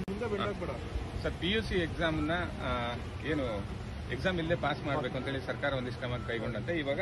sir P U C ಎಕ್ಸಾಮ್ನ ಏನು exam ಇಲ್ಲದೆ ಪಾಸ್ ಮಾಡಬೇಕು ಅಂತೇಳಿ ಸರ್ಕಾರ ಒಂದಿಷ್ಟು ಕ್ರಮ ಕೈಗೊಂಡಂತೆ ಇವಾಗ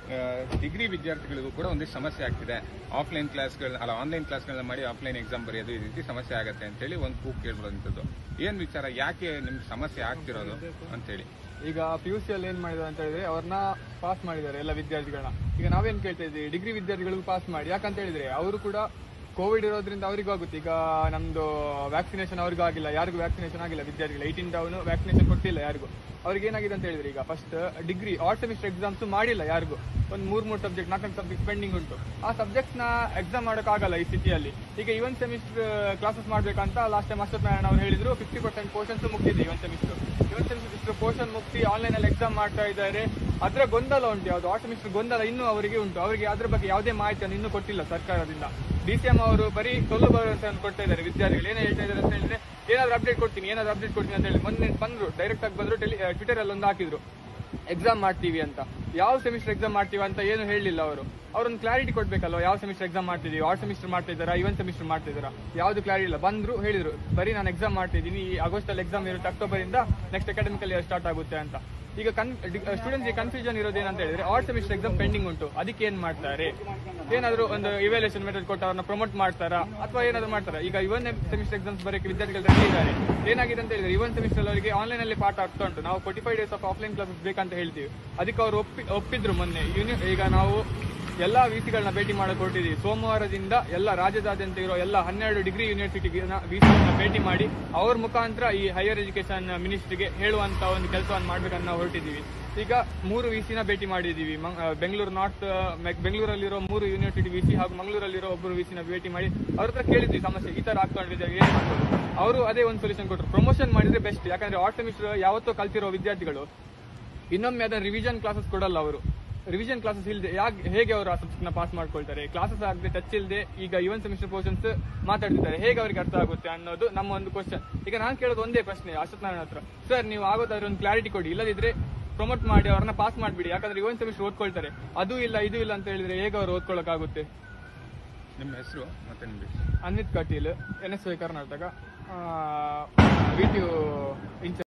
ಡಿಗ್ರಿ ವಿದ್ಯಾರ್ಥಿಗಳಿಗೂ ಕೂಡ ಒಂದಿಷ್ಟು ಸಮಸ್ಯೆ ಆಗ್ತಿದೆ ಆಫ್ಲೈನ್ ಕ್ಲಾಸ್ಗಳ ಅಲ್ಲ ಆನ್ಲೈನ್ ಕ್ಲಾಸ್ಗಳನ್ನ ಮಾಡಿ ಆಫ್ಲೈನ್ ಎಕ್ಸಾಮ್ ಬರೆಯೋದು ಈ ರೀತಿ ಸಮಸ್ಯೆ ಆಗುತ್ತೆ ಅಂತೇಳಿ ಒಂದು ಕೂಗ್ ಕೇಳ್ಬಿಡುವಂಥದ್ದು ಏನ್ ವಿಚಾರ ಯಾಕೆ ನಿಮ್ಗೆ ಸಮಸ್ಯೆ ಆಗ್ತಿರೋದು ಅಂತೇಳಿ ಈಗ ಪಿ ಯು ಸಿ ಅಲ್ಲಿ ಏನ್ ಮಾಡಿದ್ರು ಅಂತ ಹೇಳಿದ್ರೆ ಅವ್ರನ್ನ ಪಾಸ್ ಮಾಡಿದ್ದಾರೆ ಎಲ್ಲ ವಿದ್ಯಾರ್ಥಿಗಳನ್ನ ಈಗ ನಾವೇನ್ ಕೇಳ್ತಾ ಇದ್ದೀವಿ ಡಿಗ್ರಿ ವಿದ್ಯಾರ್ಥಿಗಳಿಗೂ ಪಾಸ್ ಮಾಡಿ ಯಾಕಂತ ಹೇಳಿದ್ರೆ ಅವರು ಕೂಡ ಕೋವಿಡ್ ಇರೋದ್ರಿಂದ ಅವರಿಗೂ ಆಗುತ್ತೆ ಈಗ ನಮ್ದು ವ್ಯಾಕ್ಸಿನೇಷನ್ ಅವ್ರಿಗೂ ಆಗಿಲ್ಲ ಯಾರಿಗೂ ವ್ಯಾಕ್ಸಿನೇಷನ್ ಆಗಿಲ್ಲ ವಿದ್ಯಾರ್ಥಿಗಳು ಏಯ್ಟೀನ್ ಡೌನ್ ವ್ಯಾಕ್ಸಿನೇಷನ್ ಕೊಟ್ಟಿಲ್ಲ ಯಾರಿಗೂ ಅವ್ರಿಗೆ ಏನಾಗಿದೆ ಅಂತ ಹೇಳಿದ್ರೆ ಈಗ first degree all semester exams ಮಾಡಿಲ್ಲ ಯಾರಿಗೂ ಒಂದು ಮೂರ್ ಮೂರು ಸಬ್ಜೆಕ್ಟ್ ನಾಲ್ಕು ಸಬ್ಜೆಕ್ಟ್ ಪೆಂಡಿಂಗ್ ಉಂಟು ಆ ಸಬ್ಜೆಕ್ಟ್ಸ್ ನ ಎಕ್ಸಾಮ್ ಮಾಡೋಕ್ಕಾಗಲ್ಲ ಈ ಸ್ಥಿತಿಯಲ್ಲಿ ಈಗ ಇವನ್ ಸೆಮಿಸ್ಟರ್ ಕ್ಲಾಸಸ್ ಮಾಡ್ಬೇಕಂತ ಲಾಸ್ಟ್ ಟೈಮ್ ಅಶ್ವಥ್ ನಾರಾಯಣ ಅವ್ರು ಹೇಳಿದ್ರು ಫಿಫ್ಟಿ ಪರ್ಸೆಂಟ್ ಪೋರ್ಷನ್ಸ್ ಮುಗ್ದಿದೆ even semester even semester portion ಮುಗ್ಸಿ ಆನ್ಲೈನ್ ಅಲ್ಲಿ ಎಕ್ಸಾಮ್ ಮಾಡ್ತಾ ಇದ್ದಾರೆ ಅದ್ರ ಗೊಂದಲ ಉಂಟು ಯಾವ್ದು ಆಲ್ ಸೆಮಿಸ್ಟರ್ ಗೊಂದಲ ಇನ್ನೂ ಅವರಿಗೆ ಉಂಟು ಅವರಿಗೆ ಅದ್ರ ಬಗ್ಗೆ ಯಾವುದೇ ಮಾಹಿತಿಯನ್ನು ಇನ್ನೂ ಕೊಟ್ಟಿಲ್ಲ ಸರ್ಕಾರದಿಂದ ಡಿ ಸಿ ಎಂ ಅವರು ಬರೀ ಟೊಲ್ಲು ಭರವಸೆಯನ್ನು ಕೊಡ್ತಾ ಇದ್ದಾರೆ ವಿದ್ಯಾರ್ಥಿಗಳು ಏನೇ ಹೇಳ್ತಾ ಇದ್ದಾರೆ ಅಂತ ಹೇಳಿದ್ರೆ ಏನಾದ್ರು ಅಪ್ಡೇಟ್ ಕೊಡ್ತೀನಿ ಏನಾದ್ರು ಅಪ್ಡೇಟ್ ಕೊಡ್ತೀನಿ ಅಂತ ಹೇಳಿ ಮೊನ್ನೆ ಬಂದ್ರು ಡೈರೆಕ್ಟ್ ಆಗಿ ಬಂದ್ರು ಟೆಲಿ ಟ್ವಿಟರ್ ಅಲ್ಲಿ ಒಂದು ಹಾಕಿದ್ರು ಎಕ್ಸಾಮ್ ಮಾಡ್ತೀವಿ ಅಂತ ಯಾವ ಸೆಮಿಸ್ಟರ್ ಎಕ್ಸಾಮ್ ಮಾಡ್ತೀವಿ ಅಂತ ಏನು ಹೇಳಿಲ್ಲ ಅವರು ಅವ್ರೊಂದು ಕ್ಲಾರಿಟಿ ಕೊಡ್ಬೇಕಲ್ವ ಯಾವ ಸೆಮಿಸ್ಟರ್ ಎಕ್ಸಾಮ್ ಮಾಡ್ತಿದೀವಿ ಆರ್ ಸೆಮಿಸ್ಟರ್ ಮಾಡ್ತಾ ಇದ್ದಾರಾ ಇವನ್ ಸೆಮಿಸ್ಟರ್ ಮಾಡ್ತಾ ಇದ್ದಾರಾ ಯಾವ್ದು ಕ್ಲಾರಿಟಿ ಇಲ್ಲ ಬಂದ್ರು ಹೇಳಿದ್ರು ಬರೀ ನಾನು ಎಕ್ಸಾಮ್ ಮಾಡ್ತಿದ್ದೀನಿ ಈ ಆಗಸ್ಟ್ ಅಲ್ಲಿ ಎಕ್ಸಾಮ್ ಇರುತ್ತೆ ಅಕ್ಟೋಬರ್ ಇಂದ ನೆಕ್ಸ್ಟ್ ಅಕಾಡೆಮಿಕಲ್ ಇಯರ್ ಸ್ಟಾರ್ಟ್ ಆಗುತ್ತೆ ಅಂತ ಈಗ ಕನ್ ಸ್ಟೂಡೆಂಟ್ಸ್ ಕನ್ಫ್ಯೂಷನ್ ಇರೋದು ಏನಂತ ಹೇಳಿದ್ರೆ ಆರ್ ಸೆಮಿಸ್ಟರ್ ಎಕ್ಸಾಮ್ ಪೆಂಡಿಂಗ್ ಉಂಟು ಅದಕ್ಕೆ ಏನ್ ಮಾಡ್ತಾರೆ ಏನಾದ್ರು ಒಂದು ಇವ್ಯಾಲ್ಯೂಷನ್ ಮೆಥಡ್ ಕೊಟ್ಟು ಅವ್ರನ್ನ ಪ್ರಮೋಟ್ ಮಾಡ್ತಾರಾ ಅಥವಾ ಏನಾದ್ರು ಮಾಡ್ತಾರಾ ಈಗ ಇವನ್ ಸೆಮಿಸ್ಟರ್ ಎಕ್ಸಾಮ್ಸ್ ಬರೋಕೆ ವಿದ್ಯಾರ್ಥಿಗಳು ರೆಡಿ ಇದ್ದಾರೆ ಏನಾಗಿದೆ ಅಂತ ಹೇಳಿದ್ರೆ ಇವನ್ ಸೆಮಿಸ್ಟರ್ ಅವರಿಗೆ ಆನ್ಲೈನ್ ಅಲ್ಲಿ ಪಾಠ ಆಗ್ತಾ ಉಂಟು ನಾವು forty five days of offline classes ಬೇಕಂತ ಹೇಳ್ತೀವಿ ಅದಕ್ಕೆ ಅವರು ಒಪ್ಪಿ ಒಪ್ಪಿದ್ರು ಮೊನ್ನೆ ಯೂನಿ- ಈಗ ನಾವು ಎಲ್ಲಾ ವಿಸಿಗಳನ್ನ ಭೇಟಿ ಮಾಡಕ್ ಹೊರಟಿದ್ದೀವಿ ಸೋಮವಾರದಿಂದ ಎಲ್ಲ ರಾಜ್ಯದಾದ್ಯಂತ ಇರೋ ಎಲ್ಲ ಹನ್ನೆರಡು ಡಿಗ್ರಿ ಯೂನಿವರ್ಸಿಟಿ ವಿಸಿಗಳನ್ನ ಭೇಟಿ ಮಾಡಿ ಅವ್ರ ಮುಖಾಂತರ ಈ ಹೈಯರ್ ಎಜುಕೇಶನ್ ಮಿನಿಸ್ಟ್ರಿಗೆ ಹೇಳುವಂತ ಒಂದು ಕೆಲಸವನ್ನು ಮಾಡ್ಬೇಕಂತ ನಾವು ಹೊರಟಿದ್ದೀವಿ ಈಗ ಮೂರು ವಿಸಿನ ಭೇಟಿ ಮಾಡಿದ್ದೀವಿ ಮಂಗ್- ಆ, ಬೆಂಗಳೂರು ನಾರ್ತ್ ಬೆಂಗಳೂರಲ್ಲಿರೋ ಮೂರು ಯೂನಿವರ್ಸಿಟಿ ವಿಸಿ ಹಾಗೂ ಮಂಗಳೂರಲ್ಲಿರೋ ಒಬ್ಬರು ವಿಸಿನ ಭೇಟಿ ಮಾಡಿ ಅವ್ರ ಹತ್ರ ಕೇಳಿದ್ವಿ ಸಮಸ್ಯೆ ಈ ತರ ಆಗ್ಕೊಂಡಿದೆ ಏನ್ ಮಾಡ್ಬೋದು ಅವರು ಅದೇ ಒಂದು ಸೊಲ್ಯೂಷನ್ ಕೊಟ್ಟರು ಪ್ರಮೋಷನ್ ಮಾಡಿದ್ರೆ ಬೆಸ್ಟ್ ಯಾಕಂದ್ರೆ ಆರ್ಟ್ ಸೆಮಿಸ್ಟರ್ ಯಾವತ್ತೋ ಕಲ್ತಿರೋ ವಿದ್ಯಾರ್ಥಿಗಳು ಇನ್ನೊಮ್ಮೆ ಅದನ್ನ ರಿವಿಷನ್ ಕ್ಲಾಸಸ್ ಕೊಡಲ್ಲ ಅವರು ರಿವಿಷನ್ ಕ್ಲಾಸಸ್ ಇಲ್ಲದೆ ಯಾಕೆ ಹೇಗೆ ಅವರು ಆ ಸಬ್ಜೆಕ್ಟ್ ನ ಪಾಸ್ ಮಾಡ್ಕೊಳ್ತಾರೆ ಕ್ಲಾಸಸ್ ಆಗದೆ ಟಚ್ ಇಲ್ಲದೆ ಈಗ ಇವನ್ ಸೆಮಿಸ್ಟರ್ ಪೋರ್ಷನ್ಸ್ ಮಾತಾಡ್ತಿದ್ದಾರೆ ಹೇಗೆ ಅವರಿಗೆ ಅರ್ಥ ಆಗುತ್ತೆ ಅನ್ನೋದು ನಮ್ಮ ಒಂದು ಕ್ವಶನ್ ಈಗ ನಾನು ಕೇಳೋದು ಒಂದೇ ಪ್ರಶ್ನೆ ಅಶ್ವಥ್ ನಾರಾಯಣ ಹತ್ರ ಸರ್ ನೀವು ಆಗೋದಾದ್ರೆ ಒಂದು ಕ್ಲಾರಿಟಿ ಕೊಡಿ ಇಲ್ಲದಿದ್ರೆ ಪ್ರಮೋಟ್ ಮಾಡಿ ಅವ್ರನ್ನ ಪಾಸ್ ಮಾಡಿಬಿಡಿ ಯಾಕಂದ್ರೆ ಇವನ್ ಸೆಮಿಸ್ಟರ್ ಓದ್ಕೊಳ್ತಾರೆ ಅದು ಇಲ್ಲ ಇದು ಇಲ್ಲ ಅಂತ ಹೇಳಿದ್ರೆ ಹೇಗೆ ಅವರು ಓದ್ಕೊಳ್ಳೋಕ್ಕಾಗುತ್ತೆ ನಿಮ್ಮ ಹೆಸರು ಮತ್ತೆ ನಿಮ್ಮ ಹೆಸರು Anvith Kateel N S Y Karnataka V T you